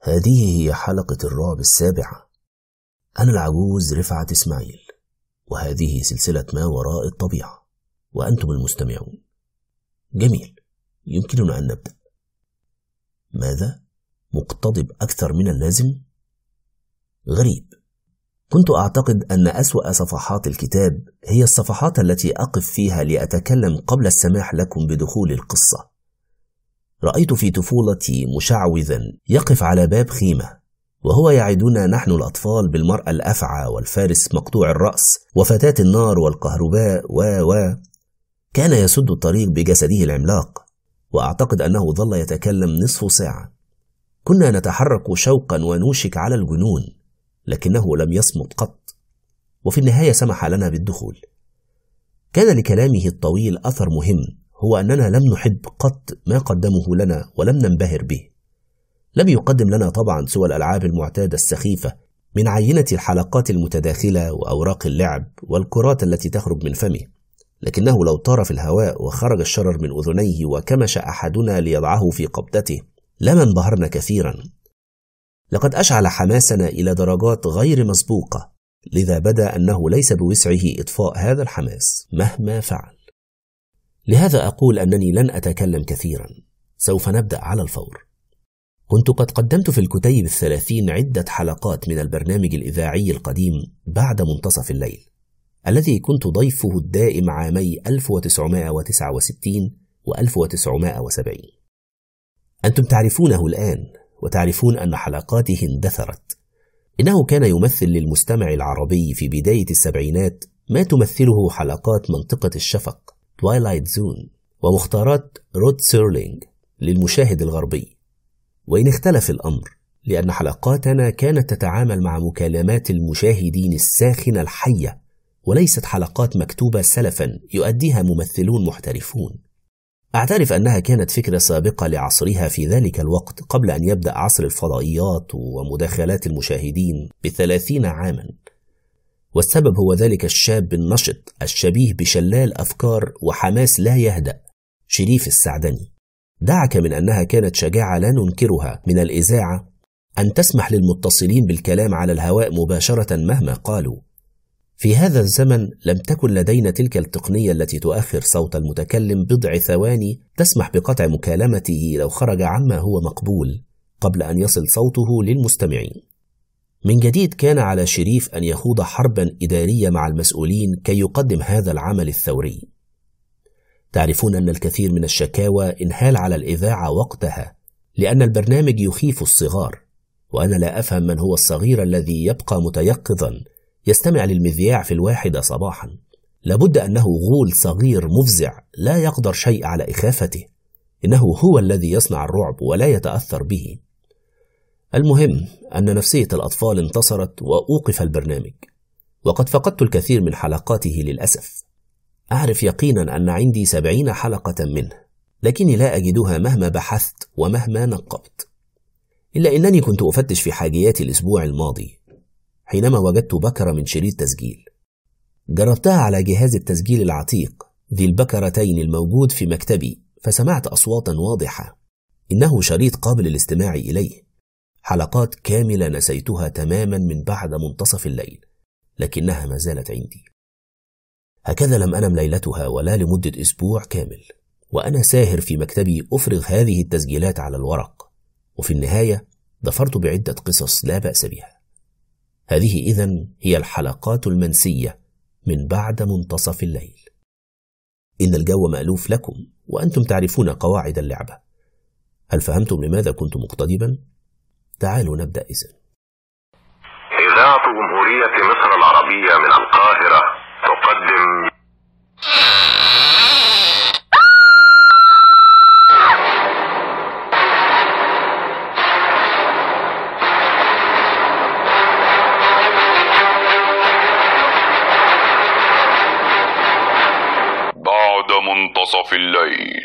هذه هي حلقة الرعب السابعة أنا العجوز رفعت إسماعيل وهذه سلسلة ما وراء الطبيعة وأنتم المستمعون جميل يمكننا أن نبدأ ماذا؟ مقتضب أكثر من اللازم؟ غريب كنت أعتقد أن أسوأ صفحات الكتاب هي الصفحات التي أقف فيها لأتكلم قبل السماح لكم بدخول القصة رأيت في طفولتي مشعوذا يقف على باب خيمة وهو يعدنا نحن الأطفال بالمرأة الأفعى والفارس مقطوع الرأس وفتاة النار والكهرباء و و كان يسد الطريق بجسده العملاق وأعتقد أنه ظل يتكلم نصف ساعة كنا نتحرك شوقا ونوشك على الجنون لكنه لم يصمت قط وفي النهاية سمح لنا بالدخول كان لكلامه الطويل أثر مهم هو أننا لم نحب قط ما قدمه لنا ولم ننبهر به لم يقدم لنا طبعا سوى الألعاب المعتادة السخيفة من عينة الحلقات المتداخلة وأوراق اللعب والكرات التي تخرج من فمه لكنه لو طار في الهواء وخرج الشرر من أذنيه وكمش أحدنا ليضعه في قبضته لما انبهرنا كثيرا لقد أشعل حماسنا إلى درجات غير مسبوقة لذا بدا أنه ليس بوسعه إطفاء هذا الحماس مهما فعل لهذا أقول أنني لن أتكلم كثيرا سوف نبدأ على الفور كنت قد قدمت في الكتيب الثلاثين عدة حلقات من البرنامج الإذاعي القديم بعد منتصف الليل الذي كنت ضيفه الدائم عامي 1969 و 1970 أنتم تعرفونه الآن وتعرفون أن حلقاته اندثرت إنه كان يمثل للمستمع العربي في بداية السبعينات ما تمثله حلقات منطقة الشفق تويلايت زون ومختارات رود سيرلينج للمشاهد الغربي وإن اختلف الأمر لأن حلقاتنا كانت تتعامل مع مكالمات المشاهدين الساخنة الحية وليست حلقات مكتوبة سلفا يؤديها ممثلون محترفون أعترف أنها كانت فكرة سابقة لعصرها في ذلك الوقت قبل أن يبدأ عصر الفضائيات ومداخلات المشاهدين بثلاثين عاما والسبب هو ذلك الشاب النشط الشبيه بشلال أفكار وحماس لا يهدأ شريف السعدني دعك من أنها كانت شجاعة لا ننكرها من الإذاعة أن تسمح للمتصلين بالكلام على الهواء مباشرة مهما قالوا في هذا الزمن لم تكن لدينا تلك التقنية التي تؤخر صوت المتكلم بضع ثواني تسمح بقطع مكالمته لو خرج عما هو مقبول قبل أن يصل صوته للمستمعين من جديد كان على شريف أن يخوض حربا إدارية مع المسؤولين كي يقدم هذا العمل الثوري. تعرفون أن الكثير من الشكاوى انهال على الإذاعة وقتها لأن البرنامج يخيف الصغار، وأنا لا أفهم من هو الصغير الذي يبقى متيقظا يستمع للمذياع في الواحدة صباحا. لابد أنه غول صغير مفزع لا يقدر شيء على إخافته. إنه هو الذي يصنع الرعب ولا يتأثر به. المهم أن نفسية الأطفال انتصرت وأوقف البرنامج وقد فقدت الكثير من حلقاته للأسف أعرف يقينا أن عندي سبعين حلقة منه لكني لا أجدها مهما بحثت ومهما نقبت إلا أنني كنت أفتش في حاجيات الأسبوع الماضي حينما وجدت بكرة من شريط تسجيل جربتها على جهاز التسجيل العتيق ذي البكرتين الموجود في مكتبي فسمعت أصواتا واضحة إنه شريط قابل للاستماع إليه حلقات كاملة نسيتها تماما من بعد منتصف الليل لكنها ما زالت عندي هكذا لم أنم ليلتها ولا لمدة أسبوع كامل وأنا ساهر في مكتبي أفرغ هذه التسجيلات على الورق وفي النهاية ظفرت بعدة قصص لا بأس بها هذه إذن هي الحلقات المنسية من بعد منتصف الليل إن الجو مألوف لكم وأنتم تعرفون قواعد اللعبة هل فهمتم لماذا كنت مقتضبا؟ تعالوا نبدأ إذن إذاعة جمهورية مصر العربية من القاهرة تقدم بعد منتصف الليل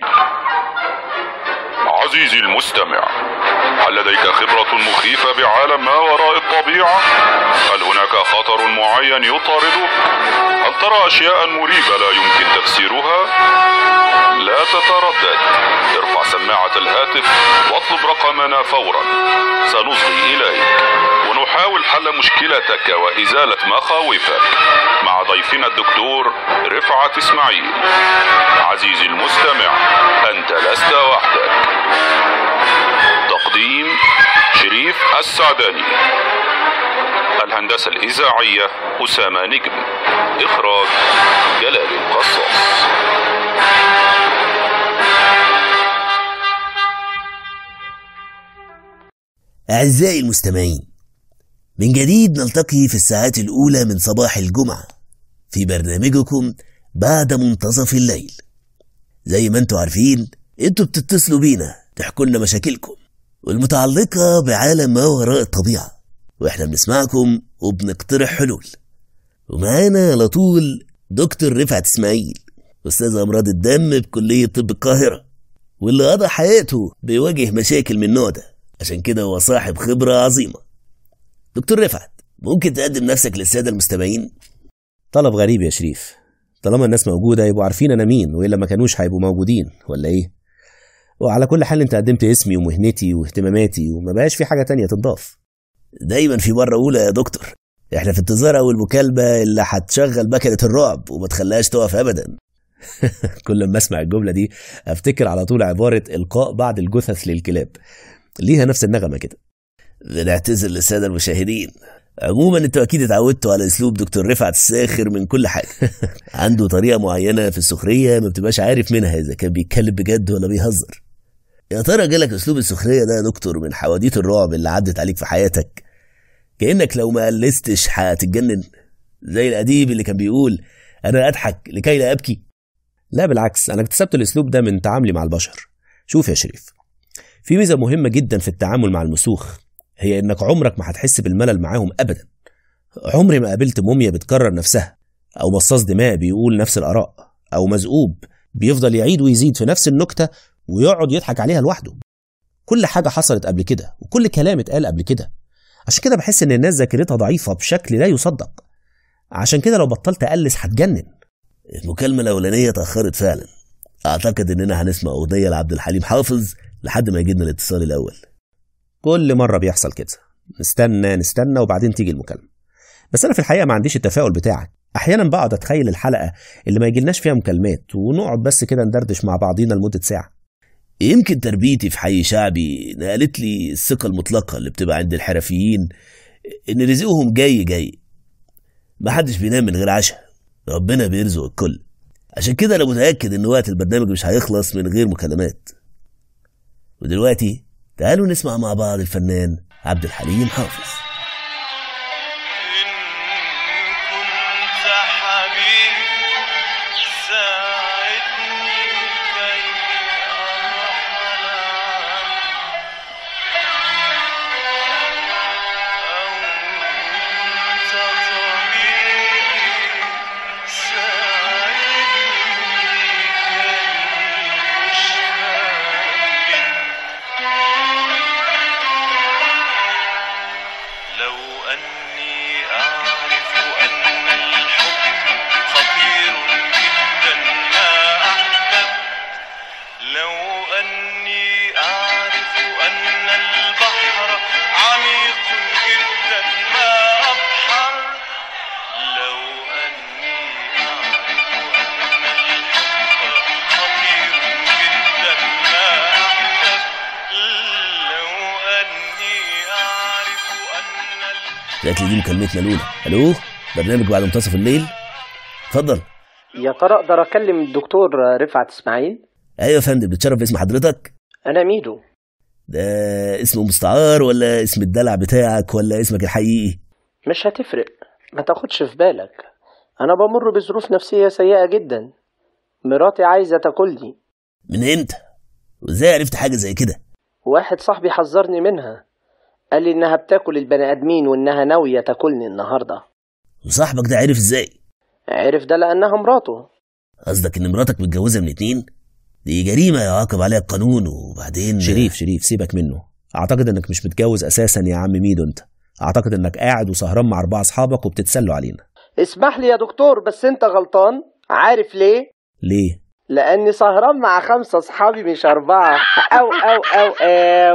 عزيزي المستمع هل لديك خبرة مخيفة بعالم ما وراء الطبيعة؟ هل هناك خطر معين يطاردك؟ هل ترى أشياء مريبة لا يمكن تفسيرها؟ لا تتردد ارفع سماعة الهاتف واطلب رقم معنا فورا سنصغي إليك ونحاول حل مشكلتك وإزالة مخاوفك مع ضيفنا الدكتور رفعت إسماعيل عزيزي المستمع أنت لست وحدك تقديم شريف السعداني الهندسة الإذاعية أسامة نجم إخراج جلال القصاص أعزائي المستمعين من جديد نلتقي في الساعات الأولى من صباح الجمعة في برنامجكم بعد منتصف الليل زي ما انتوا عارفين انتوا بتتصلوا بينا تحكوا لنا مشاكلكم والمتعلقة بعالم ما وراء الطبيعة واحنا بنسمعكم وبنقترح حلول ومعانا على طول دكتور رفعت اسماعيل استاذ امراض الدم بكلية طب القاهرة واللي قضى حياته بيواجه مشاكل من النوع ده عشان كده هو صاحب خبرة عظيمة دكتور رفعت ممكن تقدم نفسك للسادة المستمعين طلب غريب يا شريف طالما الناس موجودة يبقوا عارفين أنا مين وإلا ما كانوش هيبقوا موجودين ولا إيه؟ وعلى كل حال أنت قدمت اسمي ومهنتي واهتماماتي وما بقاش في حاجة تانية تضاف دايما في مرة أولى يا دكتور احنا في انتظار أول مكالمة اللي هتشغل مكنة الرعب وما تخليهاش تقف أبدا كل ما أسمع الجملة دي أفتكر على طول عبارة إلقاء بعض الجثث للكلاب ليها نفس النغمة كده بنعتذر للسادة المشاهدين عموما انتوا اكيد اتعودتوا على اسلوب دكتور رفعت الساخر من كل حاجه عنده طريقه معينه في السخريه ما بتبقاش عارف منها اذا كان بيتكلم بجد ولا بيهزر يا ترى جالك اسلوب السخريه ده يا دكتور من حواديت الرعب اللي عدت عليك في حياتك كانك لو ما قلستش هتتجنن زي الاديب اللي كان بيقول انا اضحك لكي لا ابكي لا بالعكس أنا اكتسبت الأسلوب ده من تعاملي مع البشر شوف يا شريف في ميزة مهمة جدا في التعامل مع المسوخ هي إنك عمرك ما هتحس بالملل معاهم أبدا عمري ما قابلت موميا بتكرر نفسها أو مصاص دماء بيقول نفس الآراء أو مذؤوب بيفضل يعيد ويزيد في نفس النكتة ويقعد يضحك عليها لوحده كل حاجة حصلت قبل كده وكل كلام اتقال قبل كده عشان كده بحس إن الناس ذاكرتها ضعيفة بشكل لا يصدق عشان كده لو بطلت أقلس هتجنن المكالمه الاولانيه اتاخرت فعلا اعتقد اننا هنسمع اغنيه لعبد الحليم حافظ لحد ما يجينا الاتصال الاول كل مرة بيحصل كده نستنى نستنى وبعدين تيجي المكالمة بس أنا في الحقيقة ما عنديش التفاؤل بتاعك أحيانا بقعد أتخيل الحلقة اللي ما يجيلناش فيها مكالمات ونقعد بس كده ندردش مع بعضينا لمدة ساعة يمكن تربيتي في حي شعبي نقلت لي الثقة المطلقة اللي بتبقى عند الحرفيين إن رزقهم جاي جاي محدش بينام من غير عشاء ربنا بيرزق الكل عشان كده أنا متأكد إن وقت البرنامج مش هيخلص من غير مكالمات ودلوقتي تعالوا نسمع مع بعض الفنان عبد الحليم حافظ إن كنت حبيبي ساعدني كي أرحل عنك أو كنت طبيبي ساعدني كي أشفى لو أني أعرف أن الحب خطير جدا ما أحبب لو أني أعرف أن البحر عميق جدا ما أبحر لو أني أعرف أن الحب خطير جدا ما أحبب لو أني أعرف أن الحب جات لي دي مكالمتنا الأولى ألو برنامج بعد منتصف الليل اتفضل يا ترى اقدر اكلم الدكتور رفعت اسماعيل أيوة يا فندم بتشرف باسم حضرتك انا ميدو ده اسمه مستعار ولا اسم الدلع بتاعك ولا اسمك الحقيقي مش هتفرق ما تاخدش في بالك انا بمر بظروف نفسيه سيئه جدا مراتي عايزه تاكلني من امتى وازاي عرفت حاجة زي كده واحد صاحبي حذرني منها قال لي انها بتاكل البني ادمين وانها ناويه تاكلني النهارده وصاحبك ده عرف ازاي عرف ده لانها مراته قصدك ان مراتك متجوزة من اتنين دي جريمة يعاقب عليها القانون وبعدين شريف شريف سيبك منه أعتقد إنك مش متجوز أساسا يا عم ميدو أنت أعتقد إنك قاعد وسهران مع أربعة أصحابك وبتتسلوا علينا اسمح لي يا دكتور بس انت غلطان عارف ليه ليه؟ لاني سهران مع خمسه اصحابي مش اربعه او او او او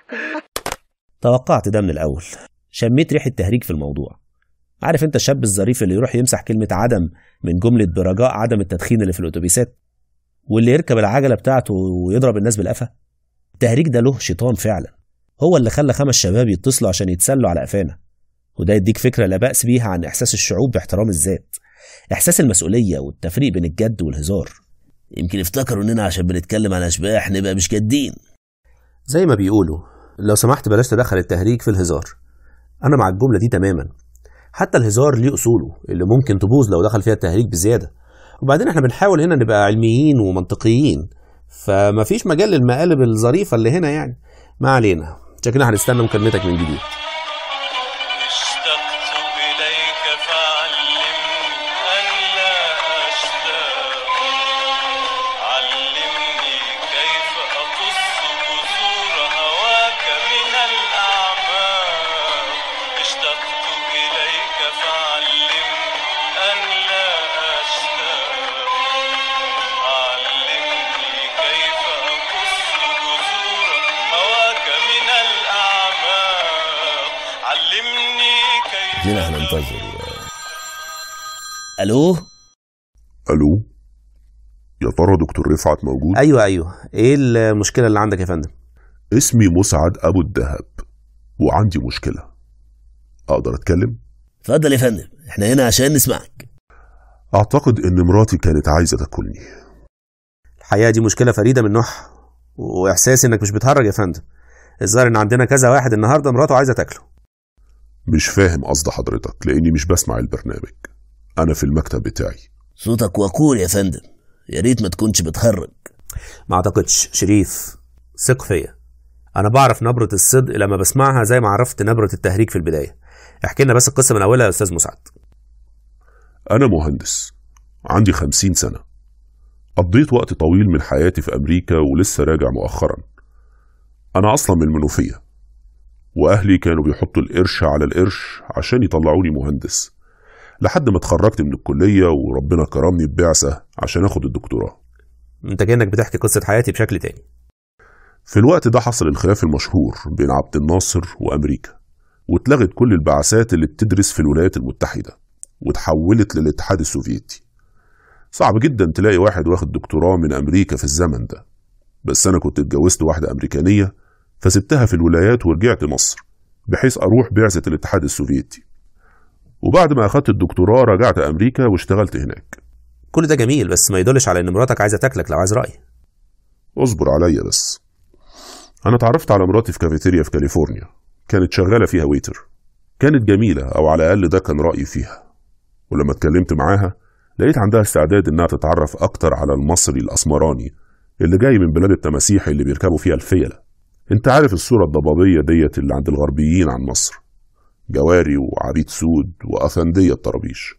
توقعت ده من الأول شميت ريحة تهريج في الموضوع عارف انت الشاب الظريف اللي يروح يمسح كلمة عدم من جملة برجاء عدم التدخين اللي في الأتوبيسات واللي يركب العجلة بتاعته ويضرب الناس بالقفا التهريج ده له شيطان فعلا هو اللي خلى خمس شباب يتصلوا عشان يتسلوا على قفانا وده يديك فكرة لا بأس بيها عن إحساس الشعوب باحترام الذات إحساس المسؤولية والتفريق بين الجد والهزار يمكن افتكروا اننا عشان بنتكلم عن اشباح نبقى مش جادين زي ما بيقولوا لو سمحت بلاش تدخل التهريج في الهزار أنا مع الجملة دي تماما حتى الهزار ليه أصوله اللي ممكن تبوظ لو دخل فيها التهريج بزيادة وبعدين احنا بنحاول هنا نبقى علميين ومنطقيين فمفيش مجال للمقالب الظريفة اللي هنا يعني ما علينا شكلنا هنستنى مكالمتك من جديد اشتقت إليك فعلمني أن لا أشتاق علمني كيف أقص جذور هواك من الأعماق اشتقت إليك فعلمني أن لا أشتاق علمني كيف أقص جذور هواك من الأعماق علمني كيف هنا هننتظر الو الو يا ترى دكتور رفعت موجود أيوه أيوه إيه المشكلة اللي عندك يا فندم؟ اسمي مسعد ابو الدهب وعندي مشكله اقدر اتكلم اتفضل يا فندم احنا هنا عشان نسمعك اعتقد ان مراتي كانت عايزه تاكلني الحقيقة دي مشكلة فريدة من نوعها وإحساسي إنك مش بتهرج يا فندم الظاهر إن عندنا كذا واحد النهاردة مراته عايزة تاكله مش فاهم قصد حضرتك لاني مش بسمع البرنامج انا في المكتب بتاعي صوتك وقور يا فندم يا ريت ما تكونش بتهرج ما أعتقدش شريف ثق فيا أنا بعرف نبرة الصدق لما بسمعها زي ما عرفت نبرة التهريج في البداية احكي لنا بس القصة من أولها يا أستاذ مسعد انا مهندس عندي خمسين سنه قضيت وقت طويل من حياتي في امريكا ولسه راجع مؤخرا انا اصلا من المنوفيه واهلي كانوا بيحطوا القرش على القرش عشان يطلعوني مهندس لحد ما اتخرجت من الكليه وربنا كرمني ببعثه عشان اخد الدكتوراه أنت كأنك بتحكي قصة حياتي بشكل تاني في الوقت ده حصل الخلاف المشهور بين عبد الناصر وأمريكا واتلغت كل البعثات اللي بتدرس في الولايات المتحدة وتحولت للاتحاد السوفيتي صعب جدا تلاقي واحد واخد دكتوراه من أمريكا في الزمن ده بس أنا كنت اتجوزت واحدة أمريكانية فسبتها في الولايات ورجعت مصر بحيث أروح بعثة الاتحاد السوفيتي وبعد ما أخدت الدكتوراه رجعت أمريكا واشتغلت هناك كل ده جميل بس ما يدلش على إن مراتك عايزة تاكلك لو عايز رأيي اصبر عليا بس انا اتعرفت على مراتي في كافيتيريا في كاليفورنيا كانت شغاله فيها ويتر كانت جميله او على الاقل ده كان رايي فيها ولما اتكلمت معاها لقيت عندها استعداد انها تتعرف اكتر على المصري الاسمراني اللي جاي من بلاد التماسيح اللي بيركبوا فيها الفيله انت عارف الصوره الضبابيه ديت اللي عند الغربيين عن مصر جواري وعبيد سود وافنديه الطرابيش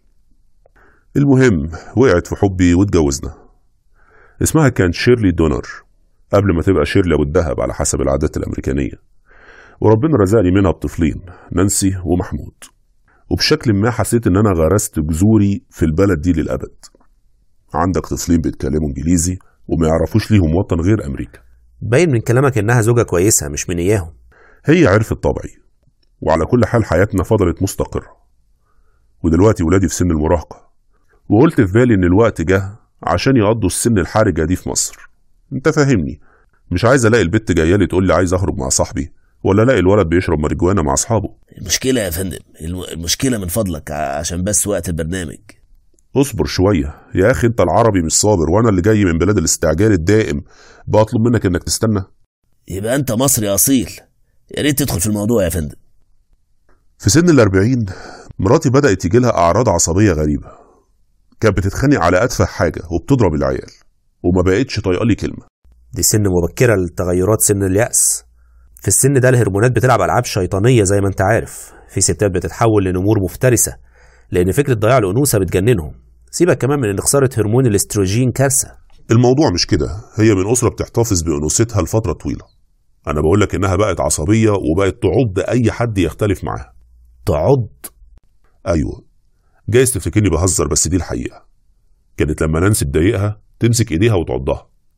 المهم وقعت في حبي واتجوزنا اسمها كان شيرلي دونر قبل ما تبقى شيرلي ابو الدهب على حسب العادات الامريكانيه وربنا رزقني منها بطفلين نانسي ومحمود وبشكل ما حسيت ان انا غرست جذوري في البلد دي للابد عندك طفلين بيتكلموا انجليزي وما يعرفوش ليهم وطن غير امريكا باين من كلامك إنها زوجة كويسة مش من إياهم هي عرفت طبعي وعلى كل حال حياتنا فضلت مستقرة ودلوقتي ولادي في سن المراهقة وقلت في بالي إن الوقت جه عشان يقضوا السن الحرجة دي في مصر أنت فاهمني مش عايز ألاقي البت جاية لي تقول لي عايز أخرج مع صاحبي ولا ألاقي الولد بيشرب ماريجوانا مع أصحابه المشكلة يا فندم الم- المشكلة من فضلك ع- عشان بس وقت البرنامج اصبر شوية يا أخي أنت العربي مش صابر وأنا اللي جاي من بلاد الاستعجال الدائم بطلب منك إنك تستنى يبقى انت مصري اصيل يا ريت تدخل في الموضوع يا فندم في سن الأربعين مراتي بدأت يجي لها أعراض عصبية غريبة كانت بتتخانق على أتفه حاجة وبتضرب العيال وما بقتش طايقة لي كلمة دي سن مبكرة لتغيرات سن اليأس في السن ده الهرمونات بتلعب ألعاب شيطانية زي ما أنت عارف في ستات بتتحول لنمور مفترسة لأن فكرة ضياع الأنوثة بتجننهم سيبك كمان من إن خسارة هرمون الاستروجين كارثة الموضوع مش كده هي من أسرة بتحتفظ بأنوثتها لفترة طويلة أنا بقول لك إنها بقت عصبية وبقت تعض أي حد يختلف معاها تعض أيوة جايز تفتكرني بهزر بس دي الحقيقة كانت لما نانسي تضايقها تمسك إيديها وتعضها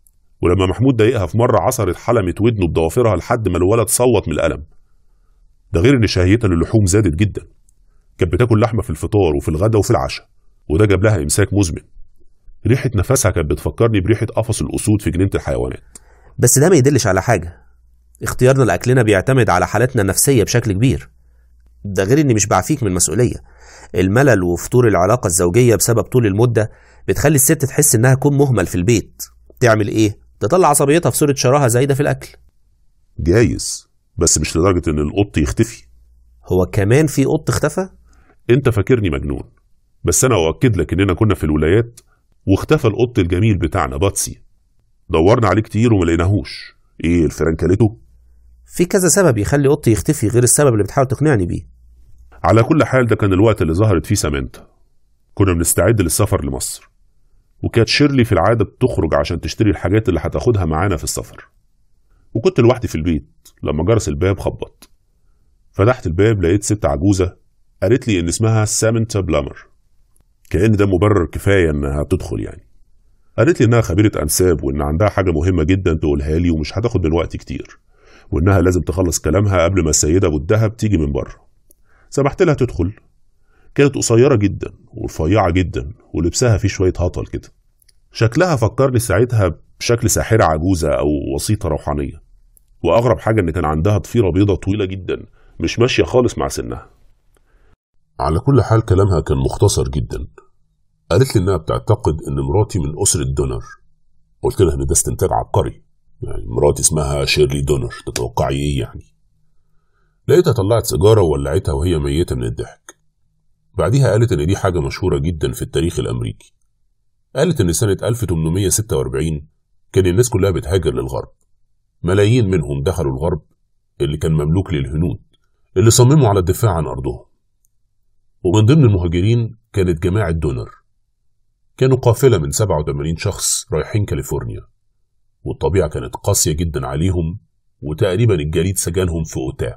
ولما محمود ضايقها في مرة عصرت حلمت ودنه بضوافرها لحد ما الولد صوت من الألم ده غير إن شهيتها للحوم زادت جدا كانت بتاكل لحمة في الفطار وفي الغداء وفي العشاء وده جاب لها إمساك مزمن ريحة نفسها كانت بتفكرني بريحة قفص الأسود في جنينة الحيوانات بس ده ما يدلش على حاجة اختيارنا لأكلنا بيعتمد على حالتنا النفسية بشكل كبير ده غير إني مش بعفيك من مسؤولية الملل وفتور العلاقة الزوجية بسبب طول المدة بتخلي الست تحس إنها كون مهمل في البيت تعمل إيه؟ تطلع عصبيتها في صورة شراهة زايدة في الأكل جايز بس مش لدرجة إن القط يختفي هو كمان في قط اختفى؟ أنت فاكرني مجنون بس أنا أؤكد لك إننا كنا في الولايات واختفى القط الجميل بتاعنا باتسي دورنا عليه كتير وما لقيناهوش إيه الفيران كلته؟ في كذا سبب يخلي قط يختفي غير السبب اللي بتحاول تقنعني بيه على كل حال ده كان الوقت اللي ظهرت فيه سامانتا كنا بنستعد للسفر لمصر وكانت شيرلي في العادة بتخرج عشان تشتري الحاجات اللي هتاخدها معانا في السفر وكنت لوحدي في البيت لما جرس الباب خبط فتحت الباب لقيت ست عجوزة قالت لي إن اسمها سامنتا بلامر كأن ده مبرر كفاية إنها تدخل يعني قالت لي إنها خبيرة أنساب وإن عندها حاجة مهمة جدا تقولها لي ومش هتاخد من وقت كتير وإنها لازم تخلص كلامها قبل ما السيدة أبو الدهب تيجي من بره سمحت لها تدخل كانت قصيرة جدا ورفيعة جدا ولبسها فيه شوية هطل كده شكلها فكرني ساعتها بشكل ساحرة عجوزة أو وسيطة روحانية وأغرب حاجة إن كان عندها ضفيرة بيضة طويلة جدا مش ماشية خالص مع سنها على كل حال كلامها كان مختصر جدا قالت لي إنها بتعتقد إن مراتي من أسرة دونر قلت لها إن ده استنتاج عبقري يعني مراتي اسمها شيرلي دونر تتوقعي إيه يعني لقيتها طلعت سيجارة وولعتها وهي ميتة من الضحك بعديها قالت إن دي حاجة مشهورة جدا في التاريخ الأمريكي قالت إن سنة 1846 كان الناس كلها بتهاجر للغرب ملايين منهم دخلوا الغرب اللي كان مملوك للهنود اللي صمموا على الدفاع عن أرضهم ومن ضمن المهاجرين كانت جماعة دونر كانوا قافلة من 87 شخص رايحين كاليفورنيا والطبيعة كانت قاسية جدا عليهم وتقريبا الجليد سجنهم في أوتاه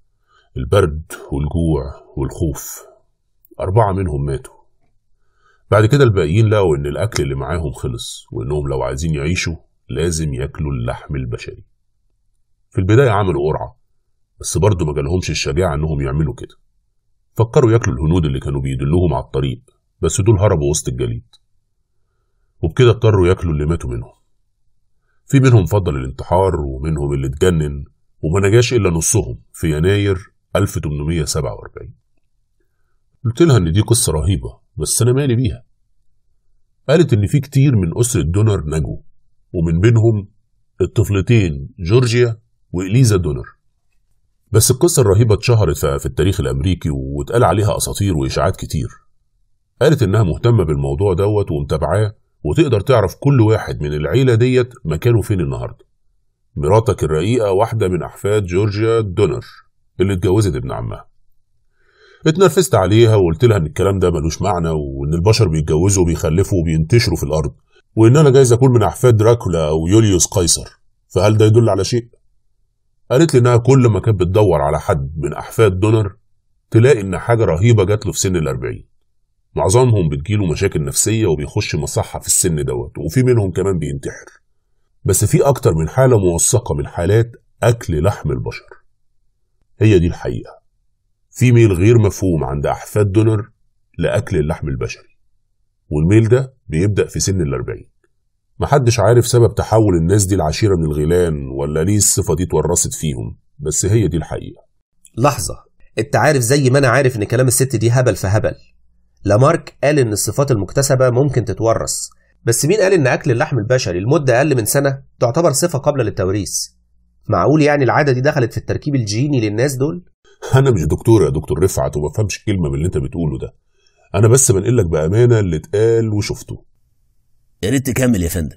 البرد والجوع والخوف أربعة منهم ماتوا بعد كده الباقيين لقوا إن الأكل اللي معاهم خلص وإنهم لو عايزين يعيشوا لازم ياكلوا اللحم البشري في البداية عملوا قرعة بس برضه ما جالهمش الشجاعة إنهم يعملوا كده فكروا ياكلوا الهنود اللي كانوا بيدلوهم على الطريق بس دول هربوا وسط الجليد وبكده اضطروا ياكلوا اللي ماتوا منهم في منهم فضل الانتحار ومنهم اللي اتجنن وما نجاش إلا نصهم في يناير 1847 قلت لها إن دي قصة رهيبة بس أنا مالي بيها قالت إن في كتير من أسرة دونر نجوا ومن بينهم الطفلتين جورجيا وإليزا دونر بس القصة الرهيبة اتشهرت في في التاريخ الأمريكي واتقال عليها أساطير وإشاعات كتير قالت إنها مهتمة بالموضوع دوت ومتابعاه وتقدر تعرف كل واحد من العيلة ديت مكانه فين النهاردة مراتك الرقيقة واحدة من أحفاد جورجيا دونر اللي اتجوزت ابن عمها اتنرفزت عليها وقلت لها ان الكلام ده ملوش معنى وان البشر بيتجوزوا وبيخلفوا وبينتشروا في الارض وان انا جايز اكون من احفاد دراكولا او يوليوس قيصر فهل ده يدل على شيء قالت لي انها كل ما كانت بتدور على حد من احفاد دونر تلاقي ان حاجه رهيبه جات له في سن الأربعين معظمهم بتجيله مشاكل نفسيه وبيخش مصحه في السن دوت وفي منهم كمان بينتحر بس في اكتر من حاله موثقه من حالات اكل لحم البشر هي دي الحقيقه في ميل غير مفهوم عند أحفاد دونر لأكل اللحم البشري والميل ده بيبدأ في سن الأربعين محدش عارف سبب تحول الناس دي العشيرة من الغيلان ولا ليه الصفة دي اتورثت فيهم بس هي دي الحقيقة لحظة انت عارف زي ما انا عارف ان كلام الست دي هبل في هبل لامارك قال ان الصفات المكتسبة ممكن تتورث بس مين قال ان اكل اللحم البشري لمدة اقل من سنة تعتبر صفة قابلة للتوريث معقول يعني العادة دي دخلت في التركيب الجيني للناس دول أنا مش دكتور يا دكتور رفعت وما بفهمش كلمة من اللي أنت بتقوله ده أنا بس بنقل لك بأمانة اللي اتقال وشفته يا ريت تكمل يا فندم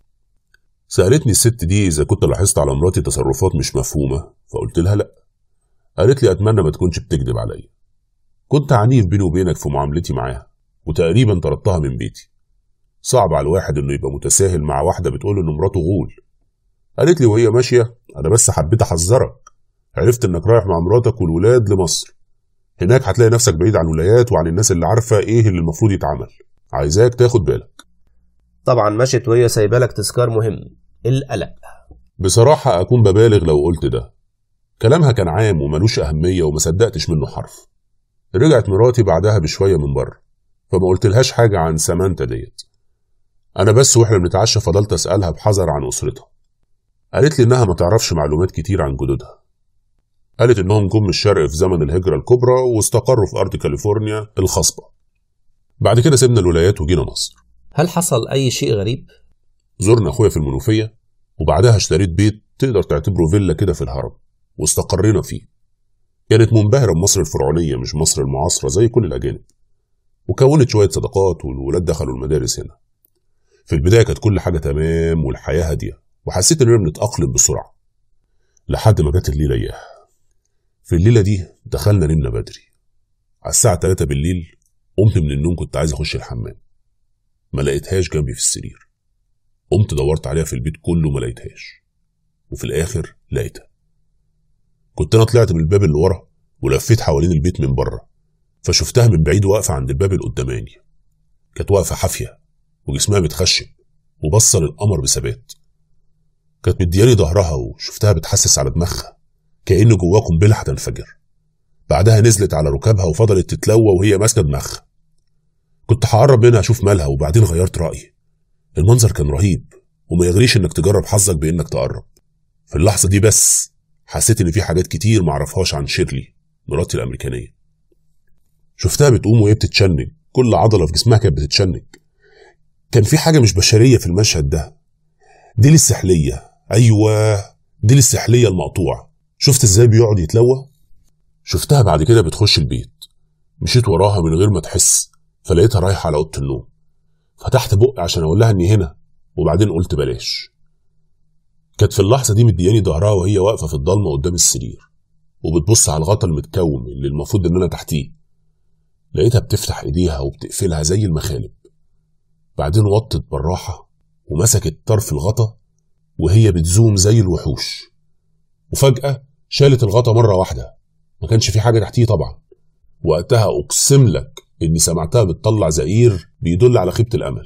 سألتني الست دي إذا كنت لاحظت على مراتي تصرفات مش مفهومة فقلت لها لأ قالت لي أتمنى ما تكونش بتكذب عليا كنت عنيف بيني وبينك في معاملتي معاها وتقريبا طردتها من بيتي صعب على الواحد إنه يبقى متساهل مع واحدة بتقول إن مراته غول قالت لي وهي ماشية أنا بس حبيت أحذرك عرفت إنك رايح مع مراتك والولاد لمصر هناك هتلاقي نفسك بعيد عن الولايات وعن الناس اللي عارفة إيه اللي المفروض يتعمل عايزاك تاخد بالك طبعا مشت وهي سايبه لك تذكار مهم القلق بصراحة أكون ببالغ لو قلت ده كلامها كان عام وملوش أهمية وما صدقتش منه حرف رجعت مراتي بعدها بشوية من بره فما قلتلهاش حاجة عن سامانتا ديت أنا بس وإحنا بنتعشى فضلت أسألها بحذر عن أسرتها قالت لي إنها ما تعرفش معلومات كتير عن جدودها قالت إنهم جم من الشرق في زمن الهجرة الكبرى واستقروا في أرض كاليفورنيا الخصبة بعد كده سيبنا الولايات وجينا مصر هل حصل أي شيء غريب؟ زرنا أخويا في المنوفية وبعدها اشتريت بيت تقدر تعتبره فيلا كده في الهرم واستقرينا فيه كانت منبهرة بمصر الفرعونية مش مصر المعاصرة زي كل الأجانب وكونت شوية صداقات والولاد دخلوا المدارس هنا في البداية كانت كل حاجة تمام والحياة هادية وحسيت إننا بنتأقلم بسرعة لحد ما جت الليلة إياها في الليلة دي دخلنا نمنا بدري على الساعة 3 بالليل قمت من النوم كنت عايز أخش الحمام ما لقيتهاش جنبي في السرير قمت دورت عليها في البيت كله ما لقيتهاش وفي الآخر لقيتها كنت أنا طلعت من الباب اللي ورا ولفيت حوالين البيت من بره فشفتها من بعيد واقفة عند الباب اللي قداماني كانت واقفة حافية وجسمها متخشب وبصة للقمر بثبات كانت مدياني ظهرها وشفتها بتحسس على دماغها كأن جواها قنبلة هتنفجر بعدها نزلت على ركابها وفضلت تتلوى وهي ماسكة دماغها كنت هقرب منها أشوف مالها وبعدين غيرت رأيي المنظر كان رهيب وما يغريش إنك تجرب حظك بإنك تقرب في اللحظة دي بس حسيت إن في حاجات كتير معرفهاش عن شيرلي مراتي الأمريكانية شفتها بتقوم وهي بتتشنج كل عضلة في جسمها كانت بتتشنج كان في حاجة مش بشرية في المشهد ده دي السحلية أيوة دي السحلية المقطوع شفت ازاي بيقعد يتلوى شفتها بعد كده بتخش البيت مشيت وراها من غير ما تحس فلقيتها رايحة على أوضة النوم فتحت بقي عشان أقول لها إني هنا وبعدين قلت بلاش كانت في اللحظة دي مدياني ظهرها وهي واقفة في الضلمة قدام السرير وبتبص على الغطا المتكوم اللي المفروض إن أنا تحتيه لقيتها بتفتح إيديها وبتقفلها زي المخالب بعدين وطت بالراحة ومسكت طرف الغطا وهي بتزوم زي الوحوش وفجأة شالت الغطا مرة واحدة ما كانش في حاجة تحتيه طبعا وقتها أقسم لك إني سمعتها بتطلع زئير بيدل على خيبة الأمل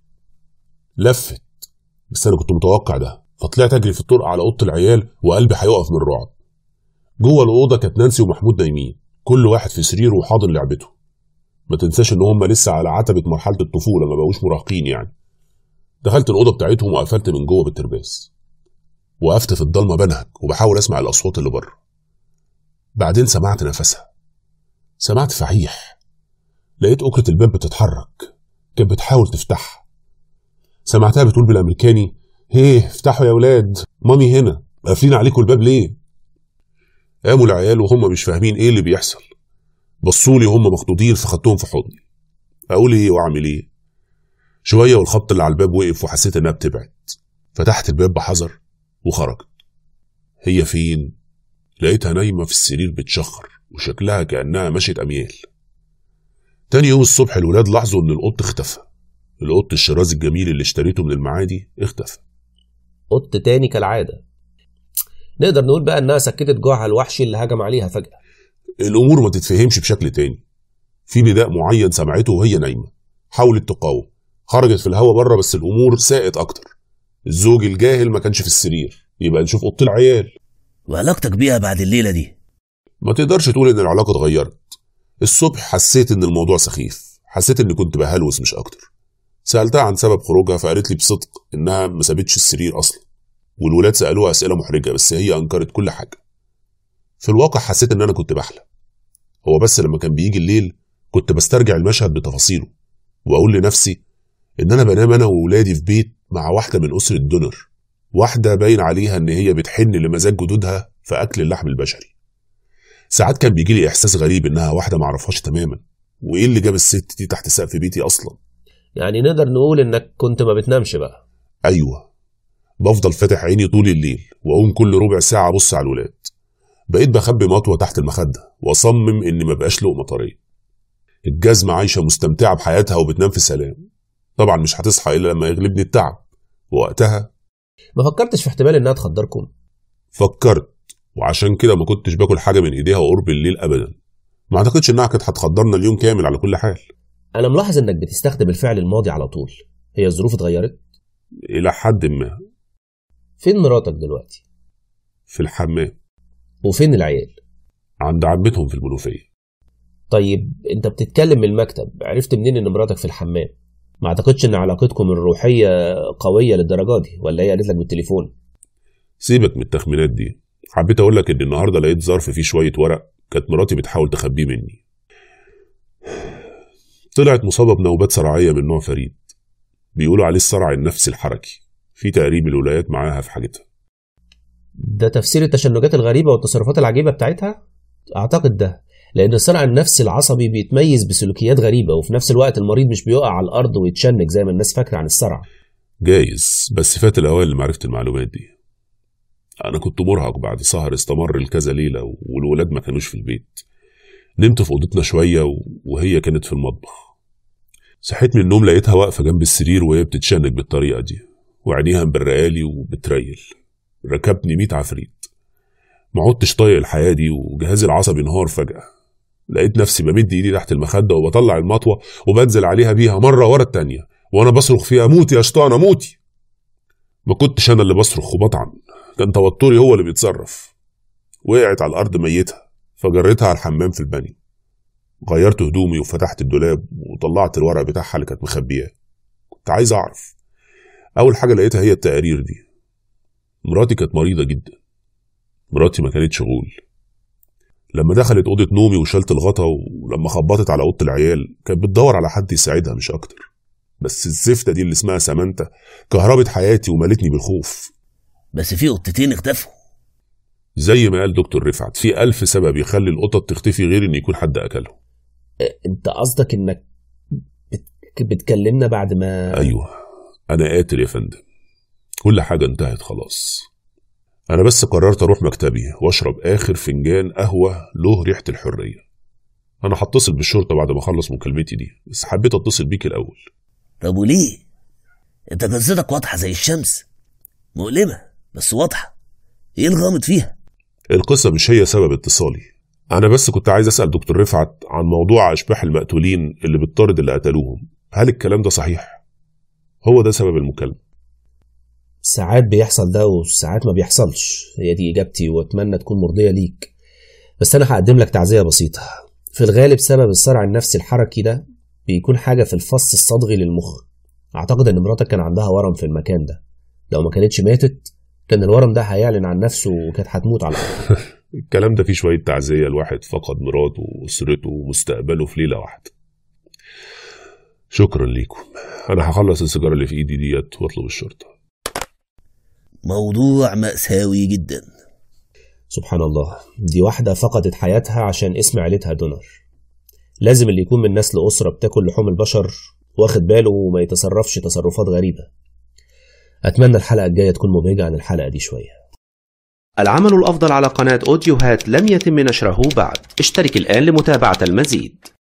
لفت بس أنا كنت متوقع ده فطلعت أجري في الطرق على أوضة العيال وقلبي هيقف من الرعب جوه الأوضة كانت نانسي ومحمود نايمين كل واحد في سريره وحاضن لعبته ما تنساش إن هم لسه على عتبة مرحلة الطفولة ما بقوش مراهقين يعني دخلت الأوضة بتاعتهم وقفلت من جوه بالترباس وقفت في الضلمة بنهج وبحاول أسمع الأصوات اللي بره بعدين سمعت نفسها سمعت فحيح لقيت أكرة الباب بتتحرك كانت بتحاول تفتحها سمعتها بتقول بالأمريكاني هيه افتحوا يا ولاد مامي هنا قافلين عليكم الباب ليه قاموا العيال وهم مش فاهمين ايه اللي بيحصل بصولي وهم مخضوضين فخدتهم في حضني اقول ايه واعمل ايه شويه والخبط اللي على الباب وقف وحسيت انها بتبعد فتحت الباب بحذر وخرجت هي فين لقيتها نايمه في السرير بتشخر وشكلها كانها مشيت اميال تاني يوم الصبح الولاد لاحظوا ان القط اختفى القط الشرازي الجميل اللي اشتريته من المعادي اختفى قط تاني كالعادة نقدر نقول بقى إنها سكتت جوعها الوحشي اللي هجم عليها فجأة الامور ما تتفهمش بشكل تاني في نداء معين سمعته وهي نايمه حاولت تقاوم خرجت في الهوا بره بس الامور ساءت اكتر الزوج الجاهل ما كانش في السرير يبقى نشوف اوضه العيال وعلاقتك بيها بعد الليلة دي ما تقدرش تقول ان العلاقه اتغيرت الصبح حسيت ان الموضوع سخيف حسيت اني كنت بهلوس مش اكتر سالتها عن سبب خروجها فقالت لي بصدق انها ما سابتش السرير اصلا والولاد سالوها اسئله محرجه بس هي انكرت كل حاجه في الواقع حسيت ان انا كنت بحلم هو بس لما كان بيجي الليل كنت بسترجع المشهد بتفاصيله واقول لنفسي ان انا بنام انا وولادي في بيت مع واحده من اسره دونر واحده باين عليها ان هي بتحن لمزاج جدودها في اكل اللحم البشري ساعات كان بيجي لي احساس غريب انها واحده معرفهاش تماما وايه اللي جاب الست دي تحت سقف بيتي اصلا يعني نقدر نقول إنك كنت ما بتنامش بقى ايوه بفضل فاتح عيني طول الليل واقوم كل ربع ساعه ابص على الولاد بقيت بخبي مطوه تحت المخده واصمم اني ما بقاش لقمه طريه الجزمه عايشه مستمتعه بحياتها وبتنام في سلام طبعا مش هتصحى الا لما يغلبني التعب وقتها ما فكرتش في احتمال إنها تخدركم فكرت وعشان كده ما كنتش باكل حاجه من ايديها قرب الليل ابدا ما اعتقدش انها كانت هتخدرنا اليوم كامل على كل حال أنا ملاحظ إنك بتستخدم الفعل الماضي على طول هي الظروف اتغيرت الى حد ما فين مراتك دلوقتي في الحمام وفين العيال عند عمتهم في المنوفية طيب انت بتتكلم من المكتب عرفت منين ان مراتك في الحمام ما اعتقدش ان علاقتكم الروحيه قويه للدرجه دي ولا هي قالت لك بالتليفون سيبك من التخمينات دي حبيت اقول لك ان النهارده لقيت ظرف فيه شويه ورق كانت مراتي بتحاول تخبيه مني طلعت مصابه بنوبات صرعيه من نوع فريد بيقولوا عليه الصرع النفسي الحركي في تقريب الولايات معاها في حاجتها ده تفسير التشنجات الغريبه والتصرفات العجيبه بتاعتها اعتقد ده لان الصرع النفسي العصبي بيتميز بسلوكيات غريبه وفي نفس الوقت المريض مش بيقع على الارض ويتشنج زي ما الناس فاكره عن الصرع جايز بس فات الاوان لمعرفه المعلومات دي انا كنت مرهق بعد سهر استمر لكذا ليله والولاد ما كانوش في البيت نمت في اوضتنا شويه و- وهي كانت في المطبخ صحيت من النوم لقيتها واقفه جنب السرير وهي بتتشنج بالطريقه دي وعينيها مبرقالي وبتريل ركبني ميت عفريت ما عدتش طايق الحياه دي وجهازي العصبي انهار فجاه لقيت نفسي بمد ايدي تحت المخده وبطلع المطوه وبنزل عليها بيها مره ورا التانيه وانا بصرخ فيها موتي يا شطانه موتي ما كنتش انا اللي بصرخ وبطعن كان توتري هو اللي بيتصرف وقعت على الارض ميتة فجريتها على الحمام في البانيو غيرت هدومي وفتحت الدولاب وطلعت الورق بتاعها اللي كانت مخبياه كنت عايز اعرف اول حاجه لقيتها هي التقارير دي مراتي كانت مريضه جدا مراتي ما كانتش غول لما دخلت اوضه نومي وشلت الغطا ولما خبطت على اوضه العيال كانت بتدور على حد يساعدها مش اكتر بس الزفته دي اللي اسمها سامانتا كهربت حياتي وملتني بالخوف بس في قطتين اختفوا زي ما قال دكتور رفعت في ألف سبب يخلي القطط تختفي غير إن يكون حد أكلهم انت قصدك انك بت- بتكلمنا بعد ما أيوه أنا قاتل يا فندم كل حاجة انتهت خلاص أنا بس قررت أروح مكتبي وأشرب آخر فنجان قهوة له ريحة الحرية أنا هتصل بالشرطة بعد ما أخلص مكالمتي دي بس حبيت أتصل بيك الأول طب وليه انت قصتك واضحه زي الشمس مؤلمه بس واضحه ايه الغامض فيها القصة مش هي سبب اتصالي أنا بس كنت عايز أسأل دكتور رفعت عن موضوع أشباح المقتولين اللي بتطارد اللي قتلوهم هل الكلام ده صحيح؟ هو ده سبب المكالمة ساعات بيحصل ده وساعات ما بيحصلش هي دي اجابتي واتمنى تكون مرضيه ليك بس انا هقدم لك تعزيه بسيطه في الغالب سبب الصرع النفسي الحركي ده بيكون حاجه في الفص الصدغي للمخ اعتقد ان مراتك كان عندها ورم في المكان ده لو ما كانتش ماتت كان الورم ده هيعلن عن نفسه وكانت هتموت على الارض الكلام ده فيه شوية تعزية الواحد فقد مراته وأسرته ومستقبله في ليلة واحدة شكرا ليكم أنا هخلص السيجارة اللي في إيدي ديت وأطلب الشرطة موضوع مأساوي جدا سبحان الله دي واحدة فقدت حياتها عشان اسم عيلتها دونر لازم اللي يكون من نسل أسرة بتاكل لحوم البشر واخد باله وما يتصرفش تصرفات غريبة أتمنى الحلقة الجاية تكون مبهجة عن الحلقة دي شوية العمل الأفضل على قناة أوديوهات لم يتم نشره بعد اشترك الآن لمتابعة المزيد